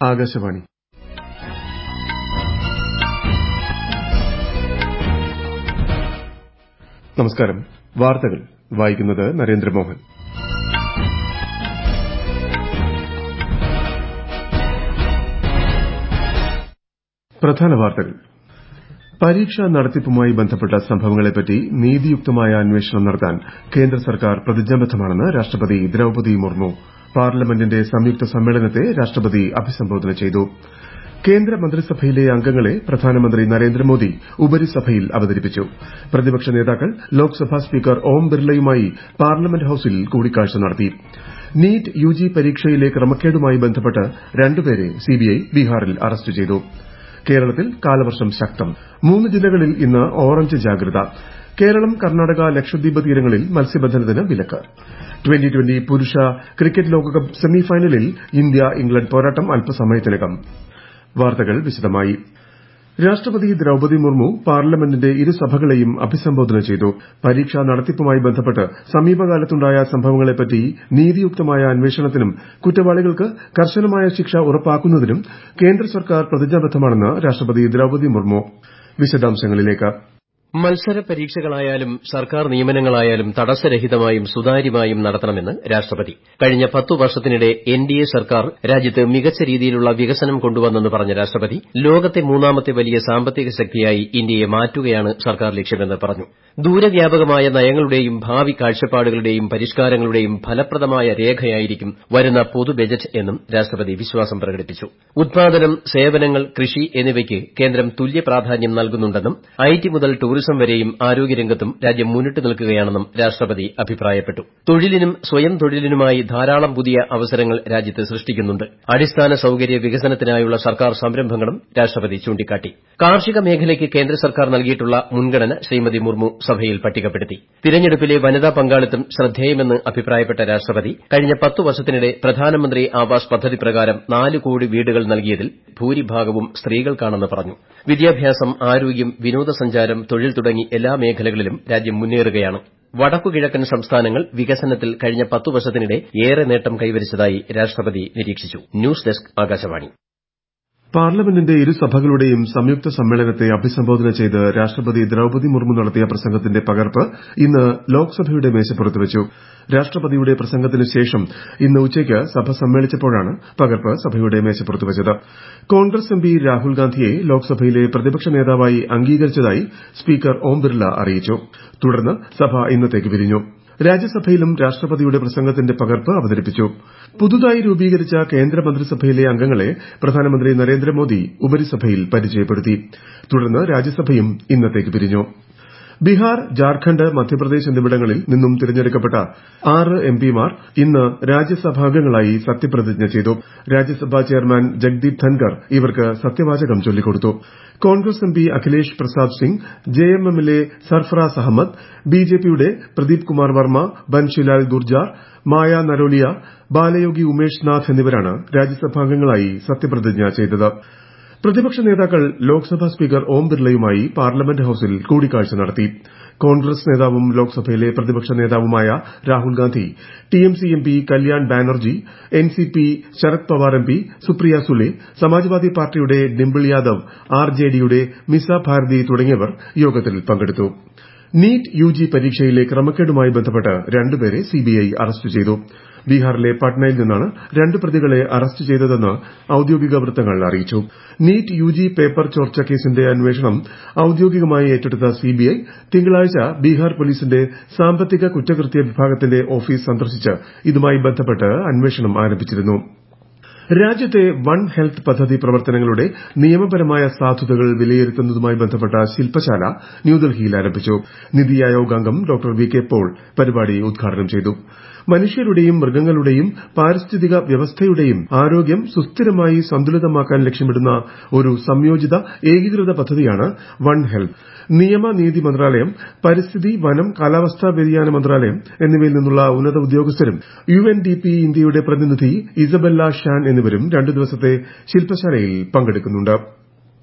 ആകാശവാണി നമസ്കാരം വാർത്തകൾ വായിക്കുന്നത് നരേന്ദ്രമോഹൻ പ്രധാന വാർത്തകൾ പരീക്ഷാ നടത്തിപ്പുമായി ബന്ധപ്പെട്ട സംഭവങ്ങളെപ്പറ്റി നീതിയുക്തമായ അന്വേഷണം നടത്താൻ കേന്ദ്ര സർക്കാർ പ്രതിജ്ഞാബദ്ധമാണെന്ന് രാഷ്ട്രപതി ദ്രൌപദി മുർമു പാർലമെന്റിന്റെ സംയുക്ത സമ്മേളനത്തെ രാഷ്ട്രപതി അഭിസംബോധന ചെയ്തു കേന്ദ്ര മന്ത്രിസഭയിലെ അംഗങ്ങളെ പ്രധാനമന്ത്രി നരേന്ദ്രമോദി ഉപരിസഭയിൽ അവതരിപ്പിച്ചു പ്രതിപക്ഷ നേതാക്കൾ ലോക്സഭാ സ്പീക്കർ ഓം ബിർളയുമായി പാർലമെന്റ് ഹൌസിൽ കൂടിക്കാഴ്ച നടത്തി നീറ്റ് യുജി പരീക്ഷയിലെ ക്രമക്കേടുമായി ബന്ധപ്പെട്ട് രണ്ടുപേരെ സിബിഐ ബീഹാറിൽ അറസ്റ്റ് ചെയ്തു കേരളത്തിൽ കാലവർഷം ശക്തം മൂന്ന് ജില്ലകളിൽ ഇന്ന് ഓറഞ്ച് ജാഗ്രത കേരളം കർണാടക ലക്ഷദ്വീപ് തീരങ്ങളിൽ മത്സ്യബന്ധനത്തിന് വിലക്ക് ട്വന്റി ട്വന്റി പുരുഷ ക്രിക്കറ്റ് ലോകകപ്പ് സെമിഫൈനലിൽ ഇന്ത്യ ഇംഗ്ലണ്ട് പോരാട്ടം അല്പസമയത്തിനകം വാർത്തകൾ വിശദമായി രാഷ്ട്രപതി ദ്രൌപദി മുർമു പാർലമെന്റിന്റെ ഇരുസഭകളെയും അഭിസംബോധന ചെയ്തു പരീക്ഷാ നടത്തിപ്പുമായി ബന്ധപ്പെട്ട് സമീപകാലത്തുണ്ടായ സംഭവങ്ങളെപ്പറ്റി നീതിയുക്തമായ അന്വേഷണത്തിനും കുറ്റവാളികൾക്ക് കർശനമായ ശിക്ഷ ഉറപ്പാക്കുന്നതിനും കേന്ദ്ര സർക്കാർ പ്രതിജ്ഞാബദ്ധമാണെന്ന് രാഷ്ട്രപതി ദ്രൌപദി മുർമു വിശദാംശങ്ങളിലേക്ക് മത്സര പരീക്ഷകളായാലും സർക്കാർ നിയമനങ്ങളായാലും തടസ്സരഹിതമായും സുതാര്യമായും നടത്തണമെന്ന് രാഷ്ട്രപതി കഴിഞ്ഞ പത്തു വർഷത്തിനിടെ എൻഡിഎ സർക്കാർ രാജ്യത്ത് മികച്ച രീതിയിലുള്ള വികസനം കൊണ്ടുവന്നെന്ന് പറഞ്ഞ രാഷ്ട്രപതി ലോകത്തെ മൂന്നാമത്തെ വലിയ സാമ്പത്തിക ശക്തിയായി ഇന്ത്യയെ മാറ്റുകയാണ് സർക്കാർ ലക്ഷ്യമെന്ന് പറഞ്ഞു ദൂരവ്യാപകമായ നയങ്ങളുടെയും ഭാവി കാഴ്ചപ്പാടുകളുടെയും പരിഷ്കാരങ്ങളുടെയും ഫലപ്രദമായ രേഖയായിരിക്കും വരുന്ന പൊതു ബജറ്റ് എന്നും രാഷ്ട്രപതി വിശ്വാസം പ്രകടിപ്പിച്ചു ഉത്പാദനം സേവനങ്ങൾ കൃഷി എന്നിവയ്ക്ക് കേന്ദ്രം തുല്യ പ്രാധാന്യം നൽകുന്നുണ്ടെന്നും ഐടി മുതൽ ടൂറിസം വരെയും ആരോഗ്യരംഗത്തും രാജ്യം മുന്നിട്ട് നിൽക്കുകയാണെന്നും രാഷ്ട്രപതി അഭിപ്രായപ്പെട്ടു തൊഴിലിനും സ്വയം തൊഴിലിനുമായി ധാരാളം പുതിയ അവസരങ്ങൾ രാജ്യത്ത് സൃഷ്ടിക്കുന്നുണ്ട് അടിസ്ഥാന സൌകര്യ വികസനത്തിനായുള്ള സർക്കാർ സംരംഭങ്ങളും രാഷ്ട്രപതി ചൂണ്ടിക്കാട്ടി കാർഷിക മേഖലയ്ക്ക് കേന്ദ്ര സർക്കാർ നൽകിയിട്ടുള്ള മുൻഗണന ശ്രീമതി മുർമു സഭയിൽ പട്ടികപ്പെടുത്തി തിരഞ്ഞെടുപ്പിലെ വനിതാ പങ്കാളിത്തം ശ്രദ്ധേയമെന്ന് അഭിപ്രായപ്പെട്ട രാഷ്ട്രപതി കഴിഞ്ഞ പത്തു വർഷത്തിനിടെ പ്രധാനമന്ത്രി ആവാസ് പദ്ധതി പ്രകാരം നാല് കോടി വീടുകൾ നൽകിയതിൽ ഭൂരിഭാഗവും സ്ത്രീകൾക്കാണെന്ന് പറഞ്ഞു വിദ്യാഭ്യാസം ആരോഗ്യം വിനോദസഞ്ചാരം തൊഴിൽ തുടങ്ങി എല്ലാ മേഖലകളിലും രാജ്യം മുന്നേറുകയാണ് വടക്കുകിഴക്കൻ സംസ്ഥാനങ്ങൾ വികസനത്തിൽ കഴിഞ്ഞ പത്തു വർഷത്തിനിടെ ഏറെ നേട്ടം കൈവരിച്ചതായി രാഷ്ട്രപതി നിരീക്ഷിച്ചു ന്യൂസ് ഡെസ്ക് ആകാശവാണി പാർലമെന്റിന്റെ ഇരുസഭകളുടെയും സംയുക്ത സമ്മേളനത്തെ അഭിസംബോധന ചെയ്ത് രാഷ്ട്രപതി ദ്രൌപദി മുർമു നടത്തിയ പ്രസംഗത്തിന്റെ പകർപ്പ് ഇന്ന് ലോക്സഭയുടെ മേശപ്പുറത്ത് വെച്ചു രാഷ്ട്രപതിയുടെ പ്രസംഗത്തിന് ശേഷം ഇന്ന് ഉച്ചയ്ക്ക് സഭ സമ്മേളിച്ചപ്പോഴാണ് പകർപ്പ് സഭയുടെ മേശപ്പുറത്ത് വെച്ചത് കോൺഗ്രസ് എംപി രാഹുൽ ഗാന്ധിയെ ലോക്സഭയിലെ പ്രതിപക്ഷ നേതാവായി അംഗീകരിച്ചതായി സ്പീക്കർ ഓം ബിർള അറിയിച്ചു തുടർന്ന് സഭ ഇന്നത്തേക്ക് പിരിഞ്ഞു രാജ്യസഭയിലും രാഷ്ട്രപതിയുടെ പ്രസംഗത്തിന്റെ പകർപ്പ് അവതരിപ്പിച്ചു പുതുതായി രൂപീകരിച്ച കേന്ദ്രമന്ത്രിസഭയിലെ അംഗങ്ങളെ പ്രധാനമന്ത്രി നരേന്ദ്രമോദി ഉപരിസഭയിൽ പരിചയപ്പെടുത്തി തുടർന്ന് രാജ്യസഭയും ഇന്നത്തേക്ക് പിരിഞ്ഞു ബീഹാർ ജാർഖണ്ഡ് മധ്യപ്രദേശ് എന്നിവിടങ്ങളിൽ നിന്നും തിരഞ്ഞെടുക്കപ്പെട്ട ആറ് എംപിമാർ ഇന്ന് രാജ്യസഭാംഗങ്ങളായി സത്യപ്രതിജ്ഞ ചെയ്തു രാജ്യസഭാ ചെയർമാൻ ജഗ്ദീപ് ധൻകർ ഇവർക്ക് സത്യവാചകം ചൊല്ലിക്കൊടുത്തു കോൺഗ്രസ് എംപി അഖിലേഷ് പ്രസാദ് സിംഗ് ജെഎംഎമ്മിലെ സർഫറാസ് അഹമ്മദ് ബിജെപിയുടെ പ്രദീപ് കുമാർ വർമ്മ ബൻഷിലാൽ ഗുർജാർ മായ നരോലിയ ബാലയോഗി ഉമേഷ് നാഥ് എന്നിവരാണ് രാജ്യസഭാംഗങ്ങളായി സത്യപ്രതിജ്ഞ ചെയ്തത് പ്രതിപക്ഷ നേതാക്കൾ ലോക്സഭാ സ്പീക്കർ ഓം ബിർളയുമായി പാർലമെന്റ് ഹൌസിൽ കൂടിക്കാഴ്ച നടത്തി കോൺഗ്രസ് നേതാവും ലോക്സഭയിലെ പ്രതിപക്ഷ നേതാവുമായ Rahul Gandhi TMC MP Kalyan Banerjee NCP Sharad Pawar MP Supriya Sule Samajwadi പാർട്ടിയുടെ ഡിംപിൾ യാദവ് ആർജെഡിയുടെ മിസ ഭാരതി തുടങ്ങിയവർ യോഗത്തിൽ പങ്കെടുത്തു നീറ്റ് യുജി പരീക്ഷയിലെ ക്രമക്കേടുമായി ബന്ധപ്പെട്ട് രണ്ടുപേരെ സിബിഐ അറസ്റ്റ് ചെയ്തു ബീഹാറിലെ പട്നയിൽ നിന്നാണ് രണ്ട് പ്രതികളെ അറസ്റ്റ് ചെയ്തതെന്ന് ഔദ്യോഗിക വൃത്തങ്ങൾ അറിയിച്ചു നീറ്റ് യുജി പേപ്പർ ചോർച്ച കേസിന്റെ അന്വേഷണം ഔദ്യോഗികമായി ഏറ്റെടുത്ത സിബിഐ തിങ്കളാഴ്ച ബീഹാർ പോലീസിന്റെ സാമ്പത്തിക കുറ്റകൃത്യ വിഭാഗത്തിന്റെ ഓഫീസ് സന്ദർശിച്ച് ഇതുമായി ബന്ധപ്പെട്ട് അന്വേഷണം ആരംഭിച്ചിരുന്നു രാജ്യത്തെ വൺ ഹെൽത്ത് പദ്ധതി പ്രവർത്തനങ്ങളുടെ നിയമപരമായ സാധുതകൾ വിലയിരുത്തുന്നതുമായി ബന്ധപ്പെട്ട ശില്പശാല ന്യൂഡൽഹിയിൽ ആരംഭിച്ചു നിതി ആയോഗ് അംഗം ഡോക്ടർ വി കെ പോൾ പരിപാടി ഉദ്ഘാടനം ചെയ്തു മനുഷ്യരുടെയും മൃഗങ്ങളുടെയും പാരിസ്ഥിതിക വ്യവസ്ഥയുടെയും ആരോഗ്യം സുസ്ഥിരമായി സന്തുലിതമാക്കാൻ ലക്ഷ്യമിടുന്ന ഒരു സംയോജിത ഏകീകൃത പദ്ധതിയാണ് വൺ ഹെൽത്ത് നിയമ നീതി മന്ത്രാലയം പരിസ്ഥിതി വനം കാലാവസ്ഥാ വ്യതിയാന മന്ത്രാലയം എന്നിവയിൽ നിന്നുള്ള ഉന്നത ഉദ്യോഗസ്ഥരും യു എൻ ഡി പി ഇന്ത്യയുടെ പ്രതിനിധി ഇസബെല്ല ഷാൻ എന്നിവരും രണ്ടു ദിവസത്തെ ശില്പശാലയിൽ പങ്കെടുക്കുന്നുണ്ട്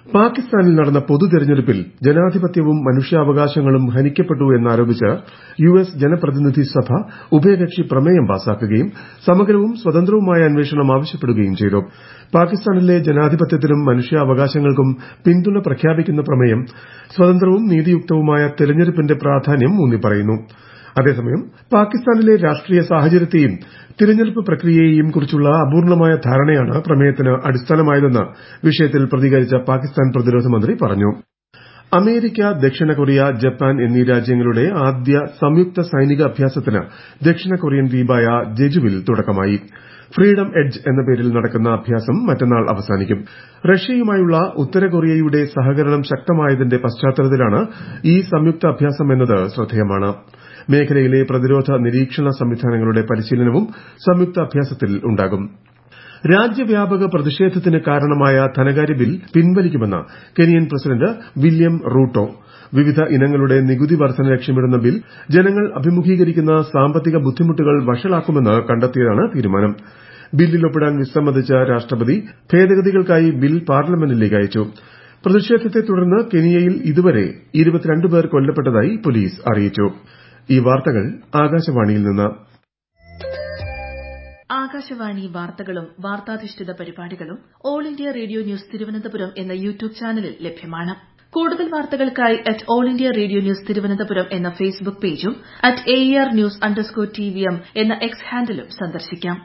പാകിസ്ഥാനിൽ നടന്ന പൊതു തെരഞ്ഞെടുപ്പിൽ ജനാധിപത്യവും മനുഷ്യാവകാശങ്ങളും ഹനിക്കപ്പെട്ടു എന്നാരോപിച്ച് യു എസ് ജനപ്രതിനിധി സഭ ഉഭയകക്ഷി പ്രമേയം പാസാക്കുകയും സമഗ്രവും സ്വതന്ത്രവുമായ അന്വേഷണം ആവശ്യപ്പെടുകയും ചെയ്തു പാകിസ്ഥാനിലെ ജനാധിപത്യത്തിനും മനുഷ്യാവകാശങ്ങൾക്കും പിന്തുണ പ്രഖ്യാപിക്കുന്ന പ്രമേയം സ്വതന്ത്രവും നീതിയുക്തവുമായ തെരഞ്ഞെടുപ്പിന്റെ പ്രാധാന്യം ഊന്നിപ്പറയുന്നു അതേസമയം പാകിസ്ഥാനിലെ രാഷ്ട്രീയ സാഹചര്യത്തെയും തിരഞ്ഞെടുപ്പ് പ്രക്രിയയെയും കുറിച്ചുള്ള അപൂർണമായ ധാരണയാണ് പ്രമേയത്തിന് അടിസ്ഥാനമായതെന്ന് വിഷയത്തിൽ പ്രതികരിച്ച പാകിസ്ഥാൻ പ്രതിരോധ മന്ത്രി പറഞ്ഞു അമേരിക്ക ദക്ഷിണ കൊറിയ ജപ്പാൻ എന്നീ രാജ്യങ്ങളുടെ ആദ്യ സംയുക്ത സൈനിക അഭ്യാസത്തിന് ദക്ഷിണ കൊറിയൻ ദ്വീപായ ജെജുവിൽ തുടക്കമായി ഫ്രീഡം എഡ്ജ് എന്ന പേരിൽ നടക്കുന്ന അഭ്യാസം മറ്റന്നാൾ അവസാനിക്കും റഷ്യയുമായുള്ള ഉത്തര കൊറിയയുടെ സഹകരണം ശക്തമായതിന്റെ പശ്ചാത്തലത്തിലാണ് ഈ സംയുക്ത അഭ്യാസം എന്നത് ശ്രദ്ധേയമാണ് മേഖലയിലെ പ്രതിരോധ നിരീക്ഷണ സംവിധാനങ്ങളുടെ പരിശീലനവും സംയുക്ത അഭ്യാസത്തിൽ ഉണ്ടാകും രാജ്യവ്യാപക പ്രതിഷേധത്തിന് കാരണമായ ധനകാര്യ ബിൽ പിൻവലിക്കുമെന്ന് കെനിയൻ പ്രസിഡന്റ് വില്യം റൂട്ടോ വിവിധ ഇനങ്ങളുടെ നികുതി വർധന ലക്ഷ്യമിടുന്ന ബിൽ ജനങ്ങൾ അഭിമുഖീകരിക്കുന്ന സാമ്പത്തിക ബുദ്ധിമുട്ടുകൾ വഷളാക്കുമെന്ന് കണ്ടെത്തിയതാണ് തീരുമാനം ബില്ലിൽ ഒപ്പിടാൻ വിസമ്മതിച്ച രാഷ്ട്രപതി ഭേദഗതികൾക്കായി ബിൽ പാർലമെന്റിലേക്ക് അയച്ചു പ്രതിഷേധത്തെ തുടർന്ന് കെനിയയിൽ ഇതുവരെ ഇരുപത്തിരണ്ട് പേർ കൊല്ലപ്പെട്ടതായി പോലീസ് അറിയിച്ചു ഈ വാർത്തകൾ ആകാശവാണിയിൽ നിന്ന് ആകാശവാണി വാർത്തകളും വാർത്താധിഷ്ഠിത പരിപാടികളും All India Radio News Thiruvananthapuram എന്ന യൂട്യൂബ് ചാനലിൽ ലഭ്യമാണ് കൂടുതൽ വാർത്തകൾക്കായി at All India Radio News Thiruvananthapuram എന്ന ഫേസ്ബുക്ക് പേജും at A R news underscore T V M എന്ന എക്സ് ഹാൻഡിലും സന്ദർശിക്കാം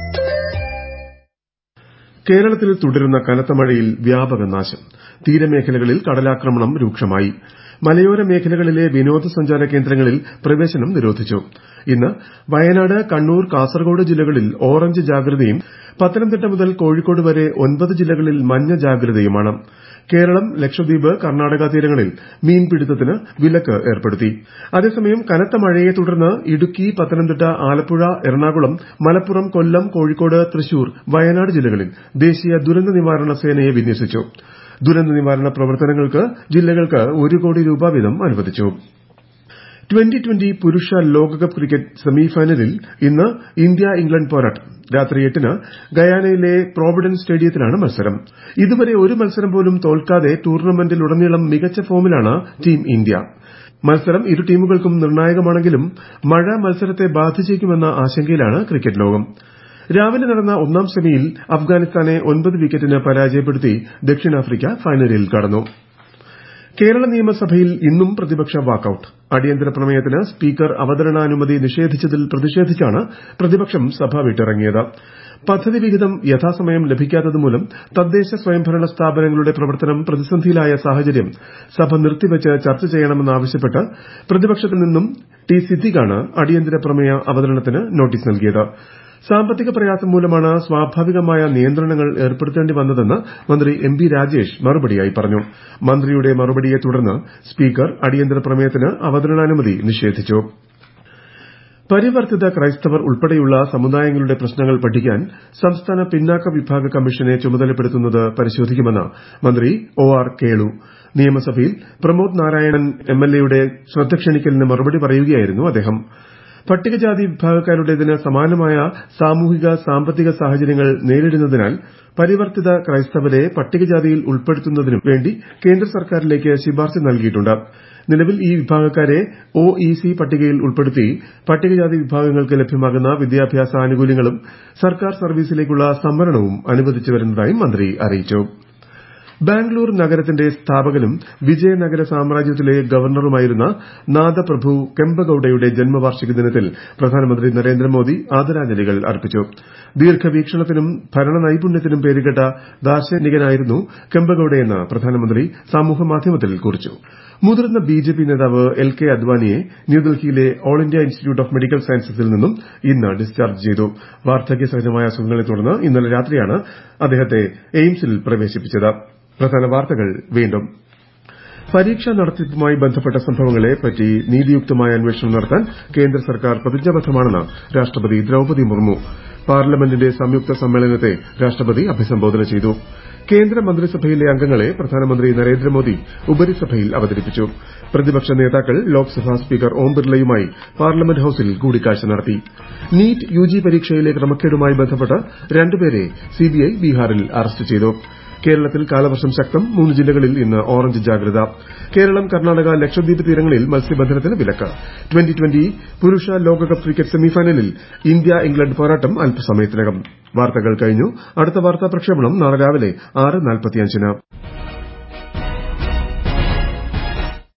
കേരളത്തിൽ തുടരുന്ന കനത്ത മഴയിൽ വ്യാപക നാശം തീരമേഖലകളിൽ കടലാക്രമണം രൂക്ഷമായി മലയോര മേഖലകളിലെ വിനോദസഞ്ചാര കേന്ദ്രങ്ങളിൽ പ്രവേശനം നിരോധിച്ചു ഇന്ന് വയനാട് കണ്ണൂർ കാസർഗോഡ് ജില്ലകളിൽ ഓറഞ്ച് ജാഗ്രതയും പത്തനംതിട്ട മുതൽ കോഴിക്കോട് വരെ ഒൻപത് ജില്ലകളിൽ മഞ്ഞ ജാഗ്രതയുമാണ് കേരളം ലക്ഷദ്വീപ് കർണാടക തീരങ്ങളിൽ മീൻപിടുത്തത്തിന് വിലക്ക് ഏർപ്പെടുത്തി അതേസമയം കനത്ത മഴയെ തുടർന്ന് ഇടുക്കി പത്തനംതിട്ട ആലപ്പുഴ എറണാകുളം മലപ്പുറം കൊല്ലം കോഴിക്കോട് തൃശൂർ വയനാട് ജില്ലകളിൽ ദേശീയ ദുരന്ത നിവാരണ സേനയെ വിന്യസിച്ചു ദുരന്ത നിവാരണ പ്രവർത്തനങ്ങൾക്ക് ജില്ലകൾക്ക് ഒരു കോടി രൂപ വീതം അനുവദിച്ചു ട്വന്റി ട്വന്റി പുരുഷ ലോകകപ്പ് ക്രിക്കറ്റ് സെമിഫൈനലിൽ ഇന്ന് ഇന്ത്യ ഇംഗ്ലണ്ട് പോരാട്ടം രാത്രി എട്ടിന് ഗയാനയിലെ പ്രോവിഡൻസ് സ്റ്റേഡിയത്തിലാണ് മത്സരം ഇതുവരെ ഒരു മത്സരം പോലും തോൽക്കാതെ ടൂർണമെന്റിലുടനീളം മികച്ച ഫോമിലാണ് ടീം ഇന്ത്യ മത്സരം ഇരു ടീമുകൾക്കും നിർണായകമാണെങ്കിലും മഴ മത്സരത്തെ ബാധിച്ചേക്കുമെന്ന ആശങ്കയിലാണ് ക്രിക്കറ്റ് ലോകം രാവിലെ നടന്ന ഒന്നാം സെമിയിൽ അഫ്ഗാനിസ്ഥാനെ ഒൻപത് വിക്കറ്റിന് പരാജയപ്പെടുത്തി ദക്ഷിണാഫ്രിക്ക ഫൈനലിൽ കടന്നു കേരള നിയമസഭയിൽ ഇന്നും പ്രതിപക്ഷ വാക്കൌട്ട് അടിയന്തര പ്രമേയത്തിന് സ്പീക്കർ അവതരണാനുമതി നിഷേധിച്ചതിൽ പ്രതിഷേധിച്ചാണ് പ്രതിപക്ഷം സഭ വിട്ടിറങ്ങിയത് പദ്ധതി വിഹിതം യഥാസമയം ലഭിക്കാത്തതുമൂലം തദ്ദേശ സ്വയംഭരണ സ്ഥാപനങ്ങളുടെ പ്രവർത്തനം പ്രതിസന്ധിയിലായ സാഹചര്യം സഭ നിർത്തിവച്ച് ചർച്ച ചെയ്യണമെന്നാവശ്യപ്പെട്ട് പ്രതിപക്ഷത്തു നിന്നും ടി സിദ്ദിഖാണ് അടിയന്തര പ്രമേയ അവതരണത്തിന് നോട്ടീസ് നൽകിയത് സാമ്പത്തിക പ്രയാസം മൂലമാണ് സ്വാഭാവികമായ നിയന്ത്രണങ്ങൾ ഏർപ്പെടുത്തേണ്ടി വന്നതെന്ന് മന്ത്രി എം ബി രാജേഷ് മറുപടിയായി പറഞ്ഞു മന്ത്രിയുടെ മറുപടിയെ തുടർന്ന് സ്പീക്കർ അടിയന്തര പ്രമേയത്തിന് അവതരണാനുമതി നിഷേധിച്ചു പരിവർത്തിത ക്രൈസ്തവർ ഉൾപ്പെടെയുള്ള സമുദായങ്ങളുടെ പ്രശ്നങ്ങൾ പഠിക്കാൻ സംസ്ഥാന പിന്നാക്ക വിഭാഗ കമ്മീഷനെ ചുമതലപ്പെടുത്തുന്നത് പരിശോധിക്കുമെന്ന് മന്ത്രി ഒ ആർ കേളു നിയമസഭയിൽ പ്രമോദ് നാരായണൻ എംഎൽഎയുടെ ശ്രദ്ധ ക്ഷണിക്കലിന് മറുപടി പറയുകയായിരുന്നു അദ്ദേഹം പട്ടികജാതി വിഭാഗക്കാരുടേതിന് സമാനമായ സാമൂഹിക സാമ്പത്തിക സാഹചര്യങ്ങൾ നേരിടുന്നതിനാൽ പരിവർത്തിത ക്രൈസ്തവരെ പട്ടികജാതിയിൽ ഉൾപ്പെടുത്തുന്നതിനു വേണ്ടി കേന്ദ്ര സർക്കാരിലേക്ക് ശുപാർശ നൽകിയിട്ടുണ്ട് നിലവിൽ ഈ വിഭാഗക്കാരെ ഒ ഇ സി പട്ടികയിൽ ഉൾപ്പെടുത്തി പട്ടികജാതി വിഭാഗങ്ങൾക്ക് ലഭ്യമാകുന്ന വിദ്യാഭ്യാസ ആനുകൂല്യങ്ങളും സർക്കാർ സർവീസിലേക്കുള്ള സംവരണവും അനുവദിച്ചു വരുന്നതായും മന്ത്രി അറിയിച്ചു ബാംഗ്ലൂർ നഗരത്തിന്റെ സ്ഥാപകനും വിജയനഗര സാമ്രാജ്യത്തിലെ ഗവർണറുമായിരുന്ന നാദപ്രഭു കെമ്പഗൌഡയുടെ ജന്മവാർഷിക ദിനത്തിൽ പ്രധാനമന്ത്രി നരേന്ദ്രമോദി ആദരാഞ്ജലികൾ അർപ്പിച്ചു ദീർഘവീക്ഷണത്തിനും ഭരണ നൈപുണ്യത്തിനും പേരുകേട്ട ദാർശനികനായിരുന്നു കെമ്പഗൌഡയെന്ന് പ്രധാനമന്ത്രി സമൂഹമാധ്യമത്തിൽ കുറിച്ചു മുതിർന്ന ബിജെപി നേതാവ് എൽ കെ അദ്വാനിയെ ന്യൂഡൽഹിയിലെ All India Institute of Medical സയൻസസിൽ നിന്നും ഇന്ന് ഡിസ്ചാർജ് ചെയ്തു വാർദ്ധക്യ സഹജമായ അസുഖങ്ങളെ തുടർന്ന് ഇന്നലെ രാത്രിയാണ് അദ്ദേഹത്തെ എയിംസിൽ പ്രവേശിപ്പിച്ചത് പ്രധാന വാർത്തകൾ വീണ്ടും പരീക്ഷാ നടത്തിപ്പുമായി ബന്ധപ്പെട്ട സംഭവങ്ങളെ പറ്റി നീതിയുക്തമായ അന്വേഷണം നടത്താൻ കേന്ദ്ര സർക്കാർ പ്രതിജ്ഞാബദ്ധമാണെന്ന് രാഷ്ട്രപതി ദ്രൌപതി മുർമു പാർലമെന്റിന്റെ സംയുക്ത സമ്മേളനത്തെ രാഷ്ട്രപതി അഭിസംബോധന ചെയ്തു കേന്ദ്ര മന്ത്രിസഭയിലെ അംഗങ്ങളെ പ്രധാനമന്ത്രി നരേന്ദ്രമോദി ഉപരിസഭയിൽ അവതരിപ്പിച്ചു പ്രതിപക്ഷ നേതാക്കൾ ലോക്സഭാ സ്പീക്കർ ഓം ബിർളയുമായി പാർലമെന്റ് ഹൌസിൽ കൂടിക്കാഴ്ച നടത്തി നീറ്റ് യുജി പരീക്ഷയിലെ ക്രമക്കേടുമായി ബന്ധപ്പെട്ട് രണ്ടുപേരെ സിബിഐ ബീഹാറിൽ അറസ്റ്റ് ചെയ്തു കേരളത്തിൽ കാലവർഷം ശക്തം മൂന്ന് ജില്ലകളിൽ ഇന്ന് ഓറഞ്ച് ജാഗ്രത കേരളം കർണാടക ലക്ഷദ്വീപ് തീരങ്ങളിൽ മത്സ്യബന്ധനത്തിന് വിലക്ക് ട്വന്റി ട്വന്റി പുരുഷ ലോകകപ്പ് ക്രിക്കറ്റ് സെമിഫൈനലിൽ ഇന്ത്യ ഇംഗ്ലണ്ട് പോരാട്ടം അല്പസമയത്തിനകം വാർത്തകൾ കഴിഞ്ഞു അടുത്ത വാർത്താ പ്രക്ഷേപണം നാളെ രാവിലെ ആറ് നാൽപ്പത്തിയഞ്ചിന്